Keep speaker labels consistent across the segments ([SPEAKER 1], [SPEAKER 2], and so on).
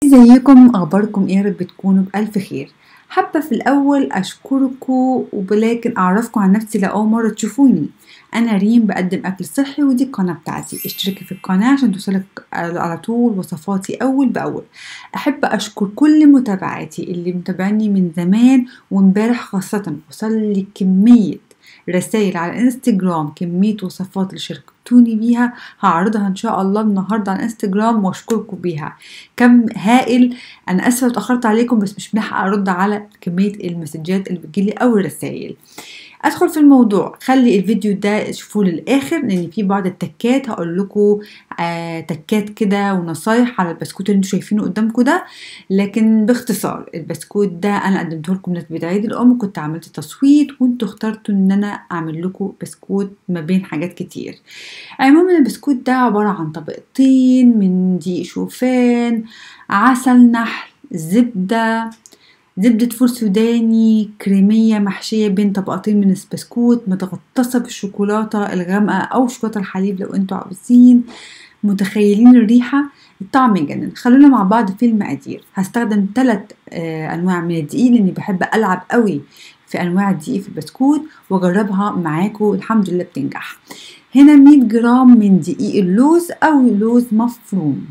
[SPEAKER 1] ازيكم اخباركم ايه يا رب تكونوا بالف خير حابه في الاول اشكركم ولكن اعرفكم عن نفسي لاول مره تشوفوني انا ريم بقدم اكل صحي ودي القناه بتاعتي اشتركي في القناه عشان توصلك على طول وصفاتي اول باول احب اشكر كل متابعاتي اللي متابعني من زمان وامبارح خاصه وصل لي كميه رسائل على الانستجرام كمية وصفات اللي شاركتوني بيها هعرضها ان شاء الله النهاردة على الانستجرام واشكركم بيها كم هائل انا اسفة اتأخرت عليكم بس مش ملحقة ارد على كمية المسجات اللي بتجيلي او الرسائل ادخل في الموضوع خلي الفيديو ده تشوفوه للاخر لان في بعض التكات هقول لكم آه تكات كده ونصايح على البسكوت اللي انتوا شايفينه قدامكم ده لكن باختصار البسكوت ده انا قدمته لكم بمناسبه عيد الام كنت عملت تصويت وانتوا اخترتوا ان انا اعمل لكم بسكوت ما بين حاجات كتير عموما البسكوت ده عباره عن طبقتين من دقيق شوفان عسل نحل زبده زبدة فول سوداني كريمية محشية بين طبقتين من البسكوت متغطسة بالشوكولاتة الغامقة أو شوكولاتة الحليب لو انتوا عاوزين متخيلين الريحة الطعم يجنن خلونا مع بعض في المقادير هستخدم ثلاث آه أنواع من الدقيق لأني بحب ألعب قوي في أنواع الدقيق في البسكوت وأجربها معاكم الحمد لله بتنجح هنا 100 جرام من دقيق اللوز أو لوز مفروم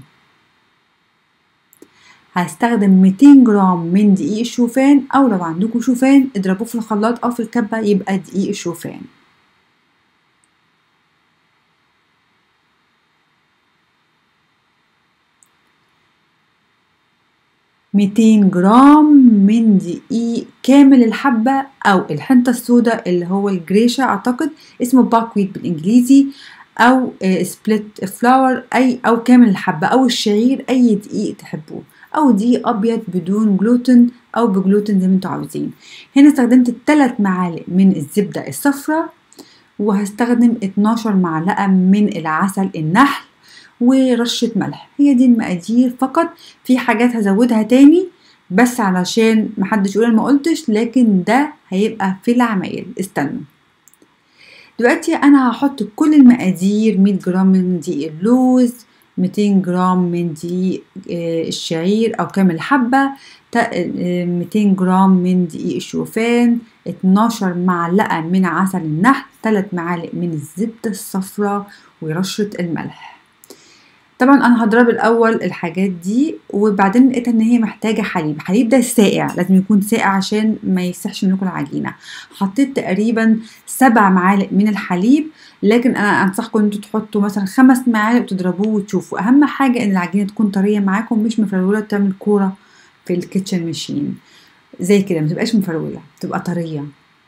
[SPEAKER 1] هستخدم 200 جرام من دقيق الشوفان او لو عندكم شوفان اضربوه في الخلاط او في الكبة يبقى دقيق الشوفان ميتين جرام من دقيق كامل الحبة أو الحنطة السوداء اللي هو الجريشة أعتقد اسمه باكويت بالإنجليزي أو سبليت فلاور أي أو كامل الحبة أو الشعير أي دقيق تحبوه او دقيق ابيض بدون جلوتين او بجلوتين زي ما انتوا عاوزين هنا استخدمت 3 معالق من الزبدة الصفراء وهستخدم 12 معلقة من العسل النحل ورشة ملح هي دي المقادير فقط في حاجات هزودها تاني بس علشان محدش يقول ما قلتش لكن ده هيبقى في العمايل استنوا دلوقتي انا هحط كل المقادير 100 جرام من دقيق اللوز 200 جرام من دقيق الشعير أو كامل حبة 200 جرام من دقيق الشوفان 12 معلقة من عسل النحل 3 معالق من الزبدة الصفراء ورشة الملح طبعا انا هضرب الاول الحاجات دي وبعدين لقيت ان هي محتاجه حليب الحليب ده ساقع لازم يكون ساقع عشان ما يسحش منكم العجينه حطيت تقريبا سبع معالق من الحليب لكن انا انصحكم ان انتوا تحطوا مثلا خمس معالق وتضربوه وتشوفوا اهم حاجه ان العجينه تكون طريه معاكم مش مفروله تعمل كوره في الكيتشن ماشين زي كده ما تبقاش مفروله تبقى طريه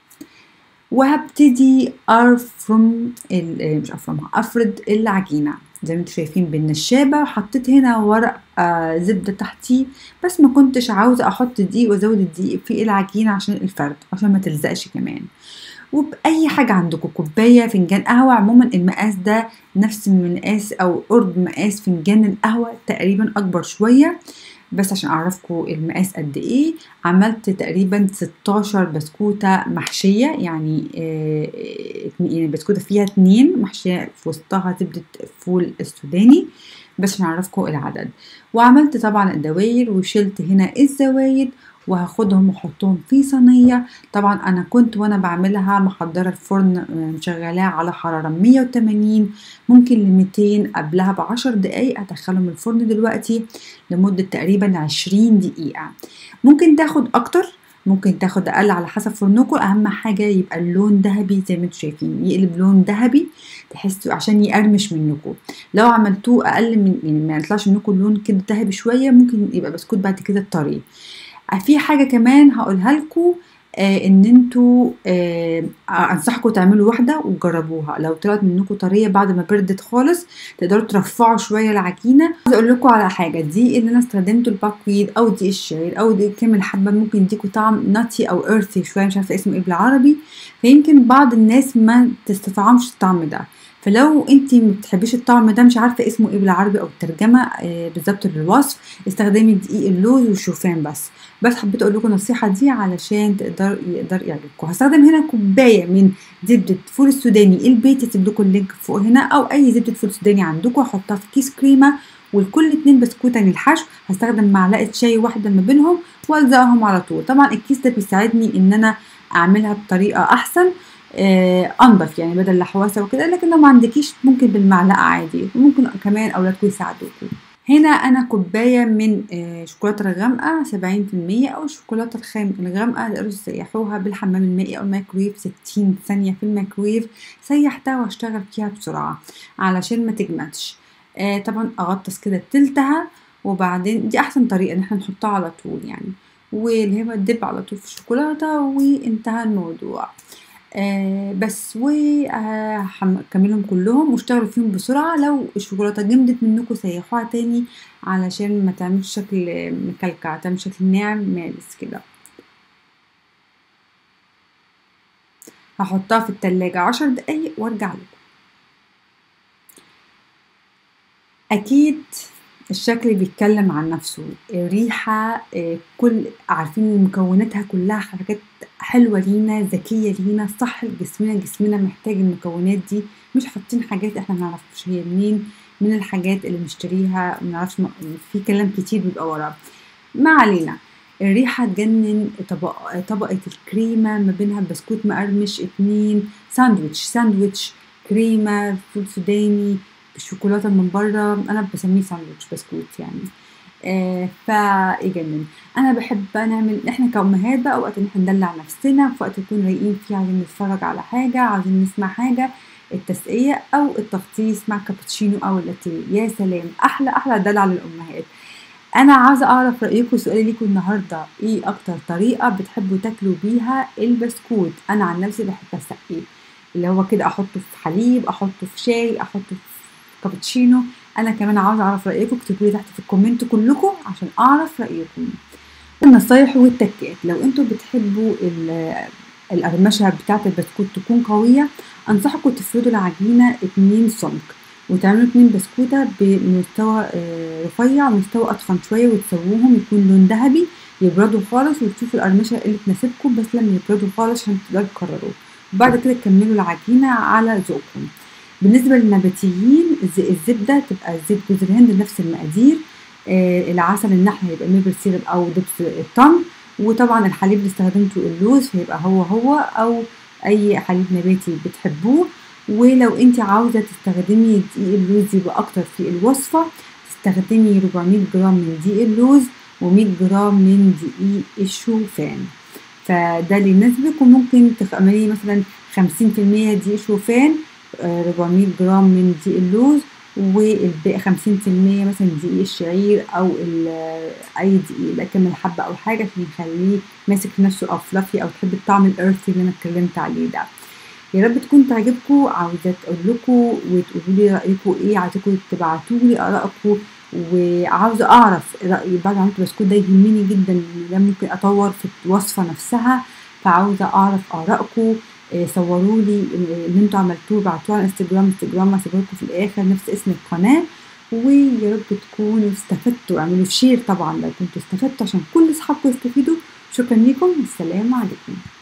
[SPEAKER 1] وهبتدي ارفرم مش افرمها افرد العجينه زي ما انتم شايفين بالنشابة وحطيت هنا ورق آه زبدة تحتيه بس ما كنتش عاوزة احط دقيق وازود الدقيق في العجينة عشان الفرد عشان ما تلزقش كمان وبأي حاجة عندكم كوباية فنجان قهوة عموما المقاس ده نفس المقاس أو قرب مقاس فنجان القهوة تقريبا أكبر شوية بس عشان أعرفكم المقاس قد إيه عملت تقريبا 16 بسكوتة محشية يعني يعني بسكوتة فيها اتنين محشية في وسطها زبدة فول السوداني بس عشان أعرفكم العدد وعملت طبعا الدواير وشلت هنا الزوايد وهاخدهم واحطهم في صينية طبعا انا كنت وانا بعملها محضرة الفرن مشغلاه على حرارة 180 ممكن ل 200 قبلها بعشر دقايق هدخلهم الفرن دلوقتي لمدة تقريبا 20 دقيقة ممكن تاخد اكتر ممكن تاخد اقل على حسب فرنكم اهم حاجه يبقى اللون ذهبي زي ما انتم شايفين يقلب لون ذهبي تحسوا عشان يقرمش منكم لو عملتوه اقل من يعني ما يطلعش منكم اللون كده ذهبي شويه ممكن يبقى بسكوت بعد كده طري في حاجة كمان هقولها لكم آه ان انتوا آه انصحكم تعملوا واحدة وتجربوها لو طلعت منكم طرية بعد ما بردت خالص تقدروا ترفعوا شوية العجينة عايزة اقول لكم على حاجة دي اللي انا استخدمته الباكويد او دي الشعير او دي كامل حبة ممكن يديكوا طعم ناتي او ايرثي شوية مش عارفة اسمه ايه بالعربي فيمكن بعض الناس ما تستطعمش الطعم ده فلو انت ما بتحبيش الطعم ده مش عارفه اسمه ايه بالعربي او الترجمه آه بالظبط للوصف استخدمي دقيق اللوز والشوفان بس بس حبيت اقول لكم النصيحه دي علشان تقدر يقدر يعجبكم هستخدم هنا كوبايه من زبده فول السوداني البيت هسيب لكم اللينك فوق هنا او اي زبده فول سوداني عندكم احطها في كيس كريمه ولكل اتنين بسكوتة للحشو هستخدم معلقة شاي واحدة ما بينهم والزقهم على طول طبعا الكيس ده بيساعدني ان انا اعملها بطريقة احسن آه انضف يعني بدل لحواسه وكده لكن لو ما عندكيش ممكن بالمعلقه عادي ممكن كمان اولادكم يساعدوكم هنا انا كوبايه من آه شوكولاته الغامقه 70% او الشوكولاته الخام الغامقه تقدروا تسيحوها بالحمام المائي او الميكرويف 60 ثانيه في الميكرويف سيحتها واشتغل فيها بسرعه علشان ما تجمدش آه طبعا اغطس كده تلتها وبعدين دي احسن طريقه ان احنا نحطها على طول يعني واللي هي تدب على طول في الشوكولاته وانتهى الموضوع آه بس وهكملهم كلهم واشتغلوا فيهم بسرعة لو الشوكولاتة جمدت منكم سيحوها تاني علشان ما تعملش شكل مكلكع تعمل شكل ناعم مالس كده هحطها في التلاجة عشر دقايق وارجع لكم اكيد الشكل بيتكلم عن نفسه الريحة كل عارفين مكوناتها كلها حاجات حلوة لينا ذكية لينا صح لجسمنا جسمنا محتاج المكونات دي مش حاطين حاجات احنا منعرفش هي منين من الحاجات اللي بنشتريها منعرفش في كلام كتير بيبقى وراها ما علينا الريحة تجنن طبق طبقة الكريمة ما بينها بسكوت مقرمش اتنين ساندويتش ساندويتش كريمة فول سوداني بالشوكولاته من بره انا بسميه ساندوتش بسكوت يعني آه فيجنن انا بحب نعمل احنا كامهات بقى وقت ان احنا ندلع نفسنا في وقت نكون رايقين فيه عايزين نتفرج على حاجه عايزين نسمع حاجه التسقية أو التغطيس مع كابتشينو أو اللاتيه يا سلام أحلى أحلى دلع للأمهات أنا عايزة أعرف رأيكم سؤالي ليكم النهاردة إيه أكتر طريقة بتحبوا تاكلوا بيها البسكوت أنا عن نفسي بحب أسقيه اللي هو كده أحطه في حليب أحطه في شاي أحطه في كابتشينو انا كمان عاوزه اعرف رايكم اكتبوا لي تحت في الكومنت كلكم عشان اعرف رايكم النصايح والتكات لو انتوا بتحبوا القرمشه بتاعه البسكوت تكون قويه انصحكم تفردوا العجينه اتنين سمك وتعملوا اتنين بسكوتة بمستوى رفيع ومستوى أتخن شوية وتسووهم يكون لون ذهبي يبردوا خالص وتشوفوا القرمشة اللي تناسبكم بس لما يبردوا خالص عشان تقدروا تكرروا وبعد كده تكملوا العجينة على ذوقكم بالنسبة للنباتيين الزبدة تبقى زيت جوز الهند نفس المقادير آه العسل النحل هيبقى ميبل سيرب أو دبس التمر وطبعا الحليب اللي استخدمته اللوز فيبقى هو هو أو أي حليب نباتي بتحبوه ولو انت عاوزة تستخدمي دقيق اللوز يبقى أكتر في الوصفة تستخدمي 400 جرام من دقيق اللوز و100 جرام من دقيق الشوفان فده اللي يناسبك وممكن تعملي مثلا 50% دقيق شوفان 400 جرام من دقيق اللوز والباقي 50% مثلا دقيق الشعير او اي دقيق لكن من الحبه او حاجه عشان يخليه ماسك نفسه او فلافي او تحب الطعم الارثي اللي انا اتكلمت عليه ده يا رب تكون تعجبكم عاوزه اقول لكم وتقولوا لي رايكم ايه عايزاكم تبعتوا لي ارائكم وعاوزه اعرف رايي بعد ما عملت بسكوت ده يهمني جدا ده ممكن اطور في الوصفه نفسها فعاوزه اعرف ارائكم صوروا لي اللي انتوا عملتوه بعتوه على انستجرام انستجرام هسيبه لكم في الاخر نفس اسم القناه ويا رب تكونوا استفدتوا اعملوا شير طبعا لو كنتوا استفدتوا عشان كل اصحابكم يستفيدوا شكرا لكم والسلام عليكم